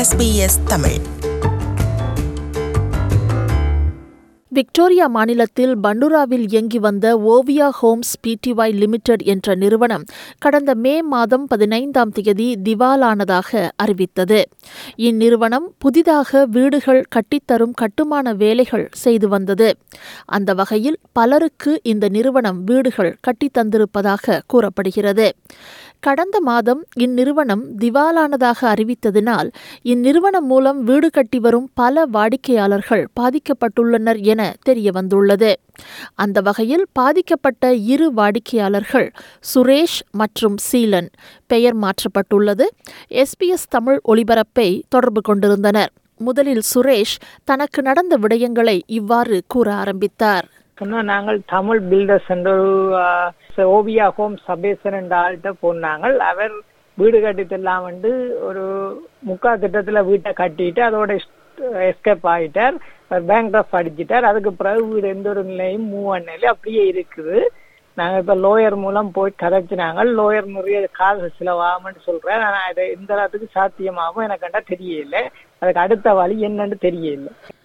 SBS Tamil Victoria மாநிலத்தில் பண்டுராவில் இயங்கி வந்த ஓவியா ஹோம்ஸ் பிடிஒய் லிமிடெட் என்ற நிறுவனம் கடந்த மே மாதம் பதினைந்தாம் தேதி திவாலானதாக அறிவித்தது இந்நிறுவனம் புதிதாக வீடுகள் கட்டித்தரும் கட்டுமான வேலைகள் செய்து வந்தது அந்த வகையில் பலருக்கு இந்த நிறுவனம் வீடுகள் கட்டித்தந்திருப்பதாக கூறப்படுகிறது கடந்த மாதம் இந்நிறுவனம் திவாலானதாக அறிவித்ததினால் இந்நிறுவனம் மூலம் வீடு கட்டி வரும் பல வாடிக்கையாளர்கள் பாதிக்கப்பட்டுள்ளனர் என தெரிய வந்துள்ளது அந்த வகையில் பாதிக்கப்பட்ட இரு வாடிக்கையாளர்கள் சுரேஷ் மற்றும் சீலன் பெயர் மாற்றப்பட்டுள்ளது எஸ்பிஎஸ் தமிழ் ஒலிபரப்பை தொடர்பு கொண்டிருந்தனர் முதலில் சுரேஷ் தனக்கு நடந்த விடயங்களை இவ்வாறு கூற ஆரம்பித்தார் சொன்னா நாங்கள் தமிழ் பில்டர்ஸ் என்ற ஒரு ஆஹ், ஓவியா ஹோம் சபேசன் என்ற ஆள்கிட்ட போனாங்க அவர் வீடு கட்டித்தரலாம் வந்து ஒரு முக்கா திட்டத்துல வீட்டை கட்டிட்டு அதோட எஸ்கேப் ஆகிட்டார் அவர் பேங்க் ட்ரஃப் அடிச்சிட்டார் அதுக்கு பிறகு வீடு எந்த ஒரு நிலையும் மூவ் பண்ணல அப்படியே இருக்குது நாங்க இப்ப லோயர் மூலம் போய் கதைச்சினாங்க லோயர் நிறைய காசு செலவாகும்னு சொல்றேன் ஆனா இது இந்த அளவுக்கு சாத்தியமாகும் எனக்கு கண்டா தெரியல அதுக்கு அடுத்த வழி என்னன்னு தெரியல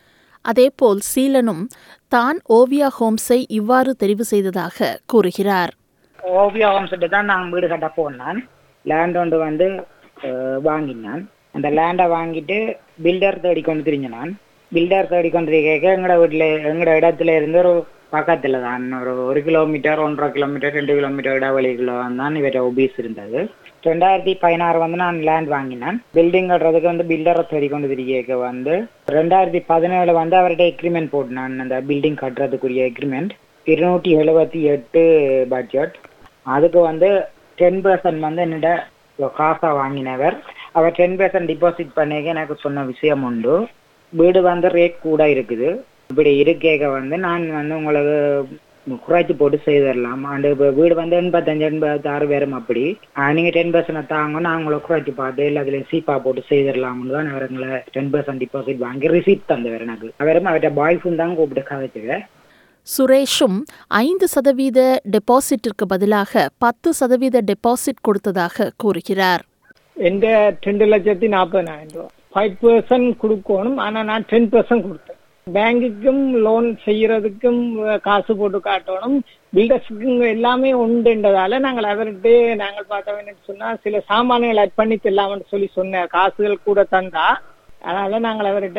அதேபோல் சீலனும் தான் ஓவியா ஹோம்ஸை இவ்வாறு தெரிவு செய்ததாக கூறுகிறார் ஓவியா ஹோம்ஸ்ட்டு தான் நான் வீடு கட்ட போனான் லேண்ட் ஒன்று வந்து அஹ், வாங்கினான் அந்த லேண்டை வாங்கிட்டு பில்டர் தேடி கொண்டு திரிஞ்சினான் பில்டர் தேடி கொண்டு கேட்க எங்களோட வீட்டில் எங்களோட இடத்துல இருந்து ஒரு பக்கத்தில் தான் ஒரு ஒரு கிலோமீட்டர் ஒன்றரை கிலோமீட்டர் ரெண்டு கிலோமீட்டர் இடைவெளிக்குள்ள தான் இவர ஒபீஸ் இருந்தது ரெண்டாயிரத்தி பதினாறு வந்து நான் லேண்ட் வாங்கினேன் பில்டிங் கட்டுறதுக்கு வந்து பில்டரை தேடி கொண்டு திரிக்க வந்து ரெண்டாயிரத்தி பதினேழு வந்து அவர்கிட்ட எக்ரிமெண்ட் போட்டினான் அந்த பில்டிங் கட்டுறதுக்குரிய எக்ரிமெண்ட் இருநூற்றி எழுபத்தி எட்டு பட்ஜெட் அதுக்கு வந்து டென் பர்சன்ட் வந்து என்னிட காசா வாங்கினவர் அவர் டென் பர்சன்ட் டிபாசிட் பண்ணிக்க எனக்கு சொன்ன விஷயம் உண்டு வீடு வந்து ரேட் கூட இருக்குது இப்படி இருக்கேக்க வந்து நான் வந்து உங்களுக்கு குறைச்சி போட்டு செய்திடலாம் அண்டு இப்போ வீடு வந்து எண்பத்தஞ்சு எண்பத்தாறு பேரும் அப்படி ஆஹ் நீங்க டென் பர்சன்ட் தாங்க நான் உங்களை குறைச்சி பார்த்து எல்லாத்துலேயும் சீப்பா போட்டு செய்திடலாம்னு தான் அவர் எங்களை டென் பர்சன்ட் டிபாசிட் வாங்கி ரிசீப்ட் தந்தவர் எனக்கு அவரும் அவர்கிட்ட பாய் ஃப்ரெண்ட் தான் கூப்பிட்டு கதைச்சுவேன் சுரேஷும் ஐந்து சதவீத டெபாசிட்டிற்கு பதிலாக பத்து சதவீத டெபாசிட் கொடுத்ததாக கூறுகிறார் எந்த ரெண்டு லட்சத்தி நாற்பதாயிரம் ரூபாய் ஃபைவ் பர்சன்ட் கொடுக்கணும் ஆனா நான் டென் பர்சன்ட் கொடுத்தேன் பேங்குக்கும் லோன் செய்யறதுக்கும் அஹ், காசு போட்டு காட்டணும் பில்டர்ஸுக்கும் எல்லாமே உண்டுன்றதால நாங்கள் அவர்கிட்ட நாங்கள் பார்த்தோம் என்னன்னு சொன்னா சில சாமான்கள் ஆட் பண்ணி தரலாம்னு சொல்லி சொன்னார் காசுகள் கூட தந்தா அதனால நாங்கள் அவர்கிட்ட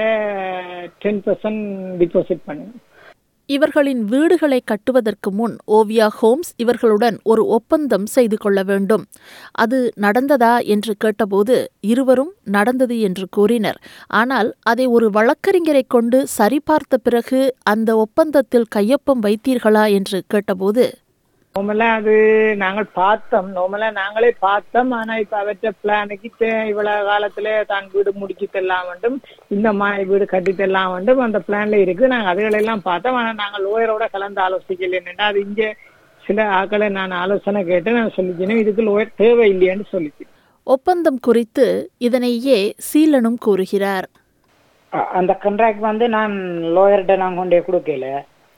டென் பர்சன்ட் டிபாசிட் பண்ணோம் இவர்களின் வீடுகளை கட்டுவதற்கு முன் ஓவியா ஹோம்ஸ் இவர்களுடன் ஒரு ஒப்பந்தம் செய்து கொள்ள வேண்டும் அது நடந்ததா என்று கேட்டபோது இருவரும் நடந்தது என்று கூறினர் ஆனால் அதை ஒரு வழக்கறிஞரை கொண்டு சரிபார்த்த பிறகு அந்த ஒப்பந்தத்தில் கையொப்பம் வைத்தீர்களா என்று கேட்டபோது நார்மலா அது நாங்கள் பார்த்தோம் நார்மலா நாங்களே பார்த்தோம் ஆனா இப்ப அவற்ற பிளானுக்கு தே- இவ்வளவு காலத்துல தான் வீடு முடிச்சு தரலாம் வேண்டும் இந்த மாதிரி வீடு கட்டி தரலாம் வேண்டும் அந்த பிளான்ல இருக்கு நாங்க அதுகளெல்லாம் பார்த்தோம் ஆனா நாங்கள் லோயரோட கலந்து ஆலோசிக்கல என்னன்னா அது இங்க சில ஆக்களை நான் ஆலோசனை கேட்டு நான் சொல்லிச்சினேன் இதுக்கு லோயர் தேவை இல்லையான்னு சொல்லிச்சு ஒப்பந்தம் குறித்து இதனையே சீலனும் கூறுகிறார் அ- அந்த கண்ட்ராக்ட் வந்து நான் லோயர்கிட்ட நான் கொண்டே கொடுக்கல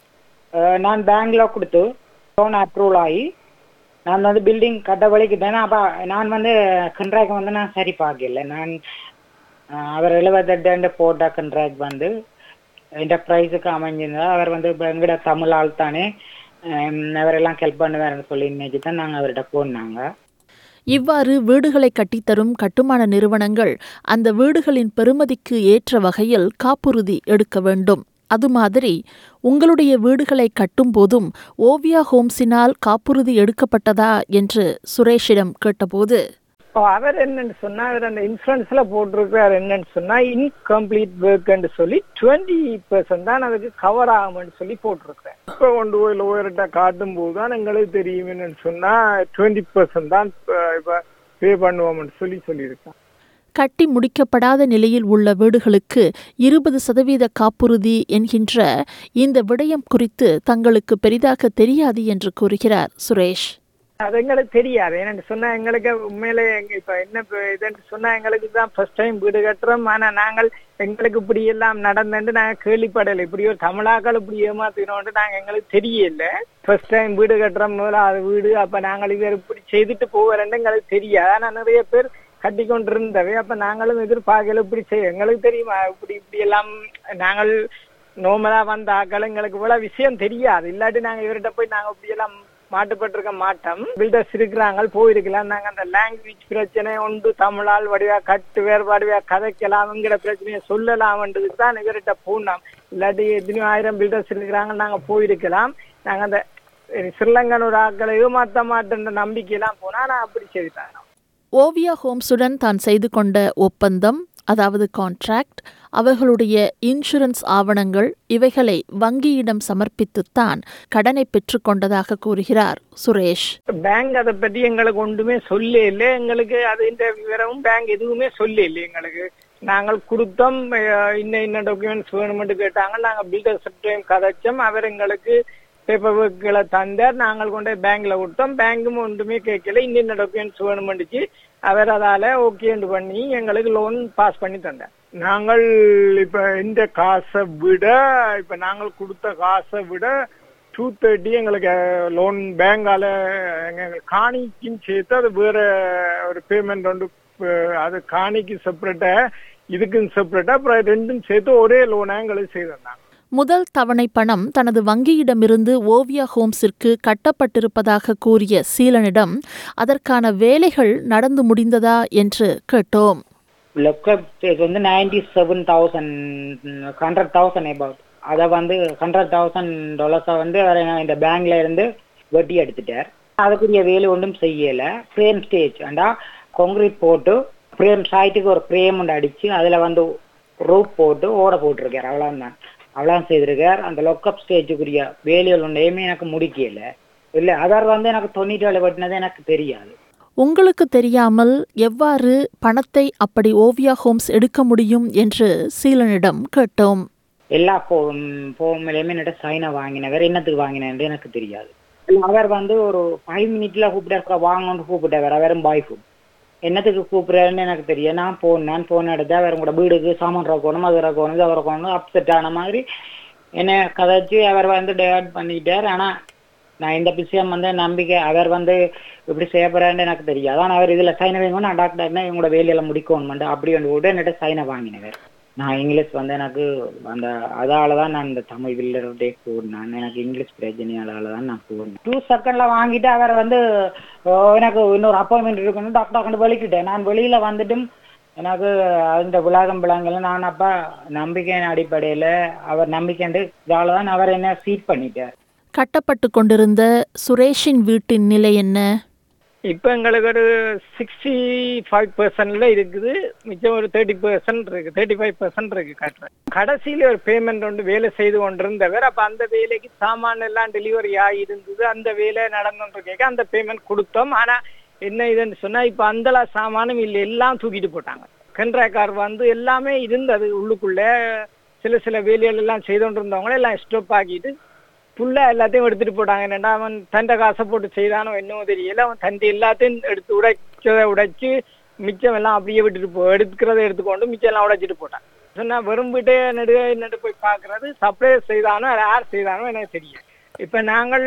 அஹ் நான் பேங்க்ல கொடுத்து லோன் அப்ரூவல் ஆகி நான் வந்து பில்டிங் கட்ட வலிக்கிட்டேன் அப்போ நான் வந்து கண்ட்ராக்ட் வந்து நான் சரி பார்க்கல நான் அஹ் அவர் எழுபத்தெட்டு போட்ட கண்ட்ராக்ட் வந்து இந்த ப்ரைஸுக்கு அமைஞ்சிருந்தா அவர் வந்து இப்போ எங்கட தமிழ் ஆள் தானே அஹ் அவரெல்லாம் ஹெல்ப் பண்ணுவாருன்னு சொல்லி இன்னைக்கு தான் நாங்கள் அவர்கிட்ட போனாங்க இவ்வாறு வீடுகளை கட்டித்தரும் கட்டுமான நிறுவனங்கள் அந்த வீடுகளின் பெறுமதிக்கு ஏற்ற வகையில் காப்புறுதி எடுக்க வேண்டும் அது மாதிரி உங்களுடைய வீடுகளை கட்டும்போதும் ஓவியா ஹோம்ஸினால் காப்புறுதி எடுக்கப்பட்டதா என்று சுரேஷிடம் கேட்டபோது இப்போ அவர் என்னன்னு சொன்னா அவர் அந்த இன்சூரன்ஸ்ல போட்டிருக்காரு என்னன்னு சொன்னா இன்கம்ப்ளீட் ஒர்க்னு சொல்லி டுவெண்ட்டி பெர்சன்ட் தான் அதுக்கு கவர் ஆகும்னு சொல்லி போட்டிருக்காரு இப்போ கொண்டு போய் லோயர்கிட்ட காட்டும் போது தான் எங்களுக்கு தெரியும் என்னன்னு சொன்னா டுவெண்ட்டி பெர்சன்ட் தான் இப்ப பே பண்ணுவோம்னு சொல்லி சொல்லியிருக்கான் கட்டி முடிக்கப்படாத நிலையில் உள்ள வீடுகளுக்கு இருபது சதவீத காப்புறுதி என்கின்ற இந்த விடயம் குறித்து தங்களுக்கு பெரிதாக தெரியாது என்று கூறுகிறார் சுரேஷ் அது எங்களுக்கு தெரியாது என்னன்னு சொன்னா எங்களுக்கு உண்மையிலே எங்க இப்ப என்ன இப்ப இதுன்னு சொன்னா எங்களுக்கு தான் ஃபர்ஸ்ட் டைம் வீடு கட்டுறோம் ஆனா நாங்கள் எங்களுக்கு இப்படி எல்லாம் நடந்துட்டு நாங்க கேள்விப்படலை இப்படி ஒரு தமிழாக்கள் இப்படி ஏமாத்தினோண்டு நாங்க எங்களுக்கு தெரியல ஃபர்ஸ்ட் டைம் வீடு கட்டுறோம் முதல்ல அது வீடு அப்ப நாங்கள் இவர் இப்படி செய்துட்டு போவோம்னு எங்களுக்கு தெரியாது ஆனா நிறைய பேர் கட்டி கொண்டிருந்தவை அப்ப நாங்களும் எதிர்பார்க்கல இப்படி செய்ய எங்களுக்கு தெரியுமா இப்படி இப்படி எல்லாம் நாங்கள் நோமலா வந்த ஆக்கள் எங்களுக்கு இவ்வளவு விஷயம் தெரியாது இல்லாட்டி நாங்க இவர்கிட்ட போய் நாங்க இப்படி எல்லாம் மாட்டுப்பட்டிருக்க மாட்டோம் பில்டர்ஸ் இருக்கிறாங்க போயிருக்கலாம் நாங்க அந்த லாங்குவேஜ் பிரச்சனை உண்டு தமிழால் வடிவா கட்டு வேறுபாடுவா கதைக்கலாம்ங்கிற பிரச்சனையை சொல்லலாம்ன்றதுக்கு தான் இவர்கிட்ட போனோம் இல்லாட்டி எத்தனையோ ஆயிரம் பில்டர்ஸ் இருக்கிறாங்க நாங்க போயிருக்கலாம் நாங்க அந்த ஸ்ரீலங்கன் ஒரு ஆக்களை ஏமாத்த மாட்டேன்ற நம்பிக்கையெல்லாம் போனா நான் அப்படி செய்துட்டேன் ஓவியா ஹோம்ஸுடன் தான் செய்து கொண்ட ஒப்பந்தம் அதாவது கான்ட்ராக்ட் அவர்களுடைய இன்சூரன்ஸ் ஆவணங்கள் இவைகளை வங்கியிடம் சமர்ப்பித்துத்தான் கடனை பெற்றுக்கொண்டதாக கூறுகிறார் சுரேஷ் பேங்க் அதை பத்தி எங்களுக்கு ஒன்றுமே சொல்ல இல்லை எங்களுக்கு அது இந்த விவரமும் பேங்க் எதுவுமே சொல்ல இல்லை எங்களுக்கு நாங்கள் கொடுத்தோம் அஹ், இன்ன இன்ன டாக்குமெண்ட்ஸ் வேணும்னு கேட்டாங்க நாங்க பில்டர் கதைச்சோம் அவர் எங்களுக்கு பேப்பர் ஒர்க்குகளை தந்தார் நாங்கள் கொண்டு போய் பேங்க்ல கொடுத்தோம் பேங்கும் ஒன்றுமே கேட்கல இன்ன டாக்குமெண்ட்ஸ் வேணுமெண்டுச்சு அவர் அதால ஓகேன்னு பண்ணி எங்களுக்கு லோன் பாஸ் பண்ணி தந்தார் நாங்கள் இப்ப இந்த காசை விட இப்ப நாங்கள் கொடுத்த காசை விட டூ தேர்ட்டி எங்களுக்கு லோன் பேங்கால எங்க காணிக்கும் சேர்த்து அது வேற ஒரு பேமெண்ட் ஒன்று அஹ், அது காணிக்கு செப்பரேட்டா இதுக்கும் செப்பரேட்டா அப்புறம் ரெண்டும் சேர்த்து ஒரே லோனா எங்களுக்கு செய்திருந்தாங்க முதல் தவணை பணம் தனது வங்கியிடமிருந்து ஓவியா ஹோம்ஸிற்கு கட்டப்பட்டிருப்பதாக கூறிய சீலனிடம் அதற்கான வேலைகள் நடந்து முடிந்ததா என்று கேட்டோம் லொக்கப் ஸ்டேஜ் வந்து ninety seven thousand hundred thousand about அதை வந்து ஹண்ட்ரட் தௌசண்ட் டாலர்ஸை வந்து அவர் இந்த பேங்க்ல இருந்து வட்டி எடுத்துட்டார் அதுக்குரிய வேலை ஒன்றும் செய்யல ஃப்ரேம் ஸ்டேஜ் அண்டா கான்கிரீட் போட்டு ஃப்ரேம் சைட்டுக்கு ஒரு ஃப்ரேம் ஒன்று அடிச்சு அதுல வந்து ரூப் போட்டு ஓட போட்டிருக்கார் அவ்வளவுதான் அவ்வளவு செய்திருக்கார் அந்த லொக்கப் ஸ்டேஜுக்குரிய வேலைகள் ஒன்றையுமே எனக்கு முடிக்கல இல்ல அவர் வந்து எனக்கு தொண்ணூற்றி ஏழு வெட்டினது எனக்கு தெரியாது உங்களுக்கு தெரியாமல் எவ்வாறு பணத்தை அப்படி ஓவியா ஹோம்ஸ் எடுக்க முடியும் என்று சீலனிடம் கேட்டோம் எல்லா ஃபோம் ஃபோம்லையுமே என்னட்ட சைனை வாங்கினவர் என்னத்துக்கு வாங்கினேன் எனக்கு தெரியாது இல்ல, அவர் வந்து ஒரு ஃபைவ் மினிட்ல கூப்பிட்டு வாங்கணும்னு கூப்பிட்டவர் அவரும் பாய் ஃபுட் என்னத்துக்கு கூப்பிடுறாருன்னு எனக்கு தெரியும் நான் போனேன் போன எடுத்து அவர் கூட வீடுக்கு சாமான் ரக்கணும் அது ரக்கணும் இது ரக்கணும் அப்செட் ஆன மாதிரி என்ன கதைச்சு அவர் வந்து டேட் பண்ணிட்டார் ஆனா நான் இந்த விஷயம் வந்து நம்பிக்கை அவர் வந்து இப்படி செய்ய போறாருன்னு எனக்கு தெரியாது ஆனா அவர் இதுல சைனை வைங்கன்னு நான் டாக்டர் இவங்களோட வேலையெல்லாம் முடிக்கணும் அப்படி வந்து விட்டு என்னட்ட சைனை வாங்கினவர் நான் இங்கிலீஷ் வந்து எனக்கு அந்த அதால தான் நான் இந்த தமிழ் வில்லருடைய கூறினேன் எனக்கு இங்கிலீஷ் பிரச்சனையால தான் நான் கூறினேன் டூ செகண்ட்ல வாங்கிட்டு அவர் வந்து "ஓ, எனக்கு இன்னொரு அப்பாயின்மெண்ட் இருக்கணும் டாக்டர் கொண்டு வெளிக்கிட்டேன் நான் வெளியில வந்துட்டும் எனக்கு அந்த விளாகம் விளாங்கல நான் அப்ப நம்பிக்கையின் அடிப்படையில அவர் நம்பிக்கைண்டு இதால தான் அவர் என்ன சீட் பண்ணிட்டார் கட்டப்பட்டு கொண்டிருந்த சுரேஷின் வீட்டின் நிலை என்ன இப்ப எங்களுக்கு ஒரு சிக்ஸ்டி ஃபைவ் பர்சன்ட்ல இருக்குது மிச்சம் ஒரு தேர்ட்டி பர்சன்ட் இருக்கு தேர்ட்டி ஃபைவ் பர்சன்ட் இருக்கு கட்டுறேன் கடைசியில ஒரு பேமெண்ட் ஒன்று வேலை செய்து கொண்டிருந்தவர் அப்ப அந்த வேலைக்கு சாமான் எல்லாம் டெலிவரி ஆகி இருந்தது அந்த வேலை நடந்துட்டு கேட்க அந்த பேமெண்ட் கொடுத்தோம் ஆனா என்ன இதுன்னு சொன்னா இப்ப அந்த சாமானும் இல்லை எல்லாம் தூக்கிட்டு போட்டாங்க கன்ட்ராக்டர் வந்து எல்லாமே இருந்தது உள்ளுக்குள்ள சில சில வேலைகள் எல்லாம் செய்து கொண்டிருந்தவங்கள எல்லாம் ஸ்டாப் ஆக்கிட்டு ஃபுல்லா எல்லாத்தையும் எடுத்துட்டு போட்டாங்க என்னடா அவன் தண்டை காசை போட்டு செய்தானோ என்னவோ தெரியல அவன் தண்டை எல்லாத்தையும் எடுத்து உடைச்சதை உடைச்சு மிச்சம் எல்லாம் அப்படியே விட்டுட்டு போ எடுக்கிறத எடுத்துக்கொண்டு மிச்சம் எல்லாம் உடைச்சிட்டு போட்டான் சொன்னா வெறும் வீட்டே நடு நடு போய் பார்க்கறது சப்ளை செய்தானோ அது யார் செய்தானோ எனக்கு தெரியும் இப்ப நாங்கள்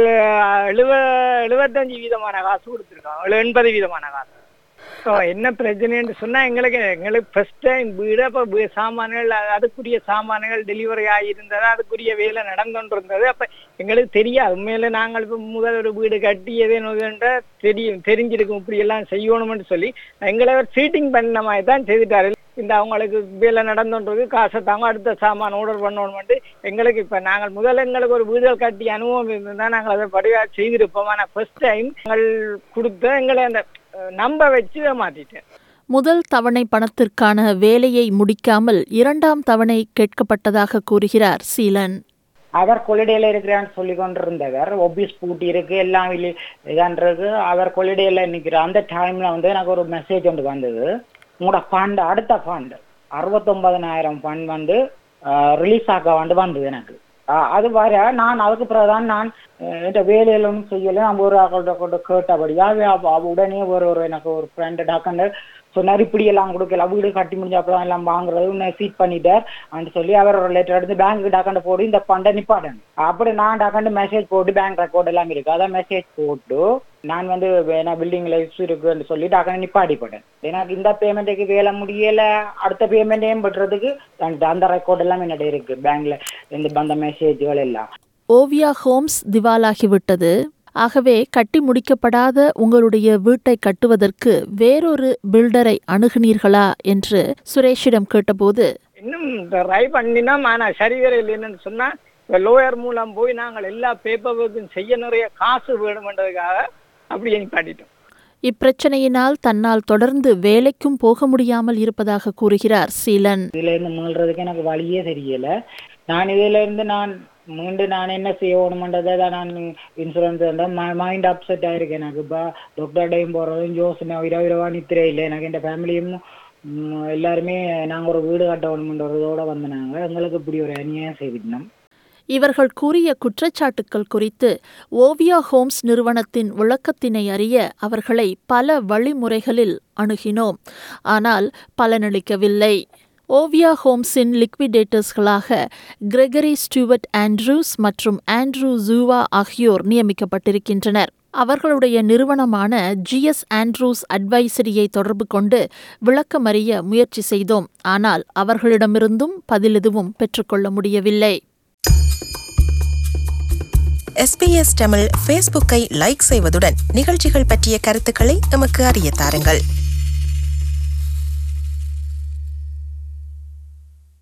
எழுவ எழுபத்தஞ்சு வீதமான காசு கொடுத்துருக்கோம் எழு- எண்பது வீதமான காசு ஸோ என்ன பிரச்சனைன்னு சொன்னா எங்களுக்கு எங்களுக்கு ஃபர்ஸ்ட் டைம் வீடு அப்போ வீ- சாமான்கள் அ- அதுக்குரிய சாமான்கள் டெலிவரி ஆகியிருந்தது அதுக்குரிய வேலை நடந்துட்டு இருந்தது அப்ப எங்களுக்கு தெரியாது உண்மையில நாங்கள் இப்போ முதல் ஒரு வீடு கட்டி எதேனுன்ற தெரியும் தெரிஞ்சிருக்கும் இப்படி எல்லாம் செய்யணும்னு சொல்லி எங்களை சீட்டிங் பண்ண மாதிரி தான் செய்துட்டாரு இந்த அவங்களுக்கு வேலை நடந்துன்றது காசை தாங்க அடுத்த சாமான் ஆர்டர் பண்ணணும்ட்டு எங்களுக்கு இப்ப நாங்கள் முதல்ல எங்களுக்கு ஒரு வீடுகள் கட்டி அனுபவம் இருந்தா நாங்கள் அதை படிவா செய்திருப்போம் ஆனா ஃபர்ஸ்ட் டைம் நாங்கள் கொடுத்த எங்களை அந்த அஹ், நம்ப வச்சு மாத்திட்டேன் முதல் தவணை பணத்திற்கான வேலையை முடிக்காமல் இரண்டாம் தவணை கேட்கப்பட்டதாக கூறுகிறார் சீலன் அவர் கொள்ளிடையில இருக்கிறான்னு சொல்லி கொண்டிருந்தவர் ஒபிஸ் பூட்டி இருக்கு எல்லாம் இல்லை இதான்றது அவர் கொள்ளிடையில நிக்கிற அந்த டைம்ல வந்து எனக்கு ஒரு மெசேஜ் ஒன்று வந்தது உங்களோட ஃபண்ட் அடுத்த ஃபண்ட் அறுபத்தொன்பதனாயிரம் ஃபண்ட் வந்து ரிலீஸ் ஆக வந்து வந்தது எனக்கு ஆஹ் அது வர நான் அதுக்கு பிறகுதான் நான் அஹ், இந்த வேலையிலும் செய்யல நான் ஒரு ஆக்கள்கிட்ட கொண்டு கேட்டபடியா அவ- அவ உடனே ஒரு ஒரு எனக்கு ஒரு ஃப்ரெண்டு டாக்கண்டு சொன்னார் இப்படி எல்லாம் கொடுக்கல வீடு கட்டி முடிஞ்ச அப்புறம் எல்லாம் வாங்குறது உன்னை சீட் பண்ணிட்டார் அப்படின்னு சொல்லி அவர் ஒரு லெட்டர் எடுத்து பேங்க்கு டாக்காண்டு போட்டு இந்த பண்டை நிப்பாடன் அப்படி நான் டாக்காண்டு மெசேஜ் போட்டு பேங்க் ரெக்கார்ட் எல்லாம் இருக்கு அதான் மெசேஜ் போட்டு நான் வந்து வேணா பில்டிங்ல இஷ்யூ இருக்குன்னு சொல்லி டாக்காண்டு நிப்பாடி போட்டேன் எனக்கு இந்த பேமெண்ட்டுக்கு வேலை முடியல அடுத்த பேமெண்ட்டையும் பண்றதுக்கு அந்த- அந்த ரெக்கார்ட் எல்லாம் என்னிட்ட இருக்கு பேங்க்ல இந்த அந்த மெசேஜ்கள் எல்லாம் ஓவியா ஹோம்ஸ் திவாலாகிவிட்டது ஆகவே கட்டி முடிக்கப்படாத உங்களுடைய வீட்டை கட்டுவதற்கு வேறொரு பில்டரை அணுகுனீர்களா என்று சுரேஷிடம் கேட்டபோது இன்னும் ட்ரை பண்ணினோம் ஆனா சரி வர இல்லைன்னு சொன்னா இந்த லோயர் மூலம் போய் நாங்கள் எல்லா பேப்பர் ஒர்க்கும் செய்ய நிறைய காசு வேணுமென்றதுக்காக அப்படியே நிப்பாட்டிட்டோம் இப்பிரச்சனையினால் தன்னால் தொடர்ந்து வேலைக்கும் போக முடியாமல் இருப்பதாக கூறுகிறார் சீலன் இதுல இருந்து மீள்றதுக்கு எனக்கு வழியே தெரியல நான் இதுல இருந்து நான் மீண்டு நான் என்ன செய்யணுமன்றதை தான் நான் இன்சூரன்ஸ் மைண்ட் அப்செட் ஆயிருக்கு எனக்கு இப்போ டாக்டர்டையும் போறதும் யோசனை இரவு இரவா நித்திரை இல்லை எனக்கு இந்த ஃபேமிலியும் ம், எல்லாருமே நாங்க ஒரு வீடு கட்டணும்ன்றதோட வந்தனாங்க எங்களுக்கு இப்படி ஒரு அநியாயம் செய்திருந்தோம் இவர்கள் கூறிய குற்றச்சாட்டுக்கள் குறித்து ஓவியா ஹோம்ஸ் நிறுவனத்தின் விளக்கத்தினை அறிய அவர்களை பல வழிமுறைகளில் அணுகினோம் ஆனால் பலனளிக்கவில்லை ஓவியா ஹோம்ஸின் லிக்விடேட்டர்ஸ்களாக கிரெகரி ஸ்டூவர்ட் ஆண்ட்ரூஸ் மற்றும் ஆண்ட்ரூ ஜூவா ஆகியோர் நியமிக்கப்பட்டிருக்கின்றனர் அவர்களுடைய நிறுவனமான ஜிஎஸ் ஆண்ட்ரூஸ் அட்வைசரியை தொடர்பு கொண்டு விளக்கமறிய முயற்சி செய்தோம் ஆனால் அவர்களிடமிருந்தும் பதில் எதுவும் பெற்றுக்கொள்ள முடியவில்லை எஸ்பிஎஸ் தமிழ் ஃபேஸ்புக்கை லைக் செய்வதுடன் நிகழ்ச்சிகள் பற்றிய கருத்துக்களை எமக்கு அறிய தாருங்கள்